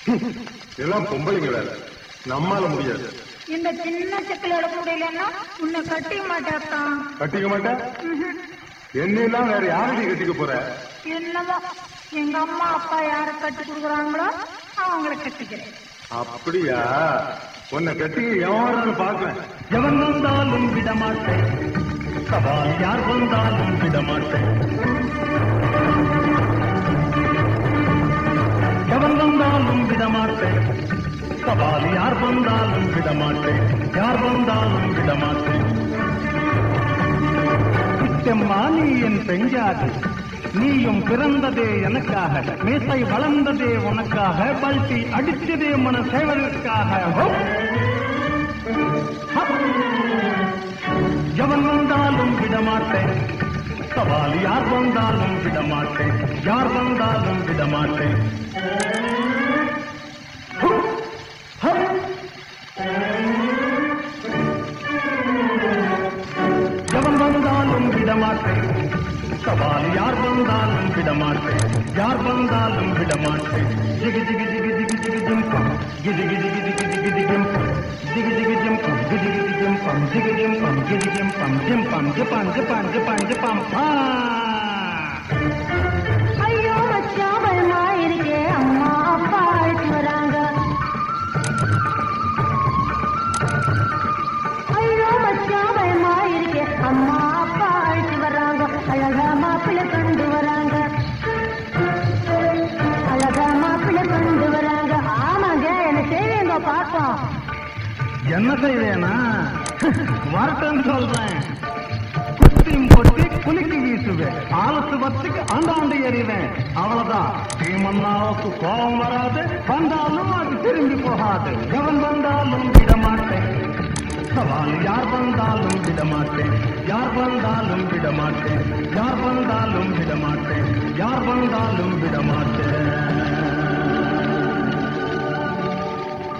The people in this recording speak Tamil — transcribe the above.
இதெல்லாம் பொம்பளைங்க வேலை நம்மால முடியாது இந்த சின்ன செக்கில் எடுக்க முடியலன்னா உன்னை கட்டிக்க மாட்டேத்தான் கட்டிக்க மாட்டேன் என்னெல்லாம் வேற யாரடி கட்டிக்க போற என்னவோ எங்க அம்மா அப்பா யார கட்டி கொடுக்குறாங்களோ அவங்கள கட்டிக்கிறேன் அப்படியா உன்னை கட்டிக்க எவனாலும் பாக்குறேன் எவன் வந்தாலும் விடமாட்டேன் சவால் யார் வந்தாலும் விடமாட்டேன் எவன் வந்தாலும் விடமாட்டேன் சவால் யார் வந்தாலும் விடமாட்டேன் யார் வந்தாலும் விடமாட்டேன் குச்சம்மா நீ என் பெஞ்சாது நீயும் பிறந்ததே எனக்காக மேசை வளர்ந்ததே உனக்காக பல்ட்டி அடித்ததே மன சேவலுக்காக ஹோப்! ஹப்! எவன் வந்தாலும் விடமாட்டேன் சவால் யார் வந்தாலும் விடமாட்டேன் யார் வந்தாலும் விடமாட்டேன் ஹுப்! ஹப்! எவன் வந்தாலும் விடமாட்டேன் சவால் யார் வந்தாலும் விடமாட்டேன் யார் வந்தாலும் விடமாட்டேன் ஜிகி ஜிகி ஜிகி ஜிகி ஜிகி ஜிம்பம் கிதி கிதி கிதி கிதி கிதி ஜிம்பம் ஜிகி ஜிகி ஜிம்பம் கிதி கிதி ஜிம்பம் ஜிகி ஜிம்பம் கிதி ஜிம்பம் ஜிம்பம் ஜிப்பான் ஜிப்பான் ஜிப்பான் ஜிப்பான் பா ஐயோ மச்சான் பயமா இருக்கே அம்மா அப்பா அழைச்சு வராங்க ஐயோ மச்சான் பயமா இருக்கே அம்மா அப்பா அழைச்சு வராங்க அழகா மாப்பிள்ளை கொண்டு வராங்க அழகா மாப்பிள்ளை கொண்டு வராங்க ஆமாங்க என்ன செய்வீங்க பார்ப்போம் என்ன செய்வேனா வரட்டும் சொல்றேன் குத்தியும் கொட்டி குலுக்கி வீசுவேன் ஆலத்து பத்துக்கு ஆண்டாண்டு எறிவேன் அவ்வளவுதான் தீமன்னாவுக்கு கோபம் வராது வந்தாலும் அது திரும்பி போகாது எவன் வந்தாலும் விடமாட்டேன் சவால் யார் வந்தாலும் விடமாட்டேன் யார் வந்தாலும் விடமாட்டேன் யார் வந்தாலும் விடமாட்டேன் யார் வந்தாலும் விடமாட்டேன்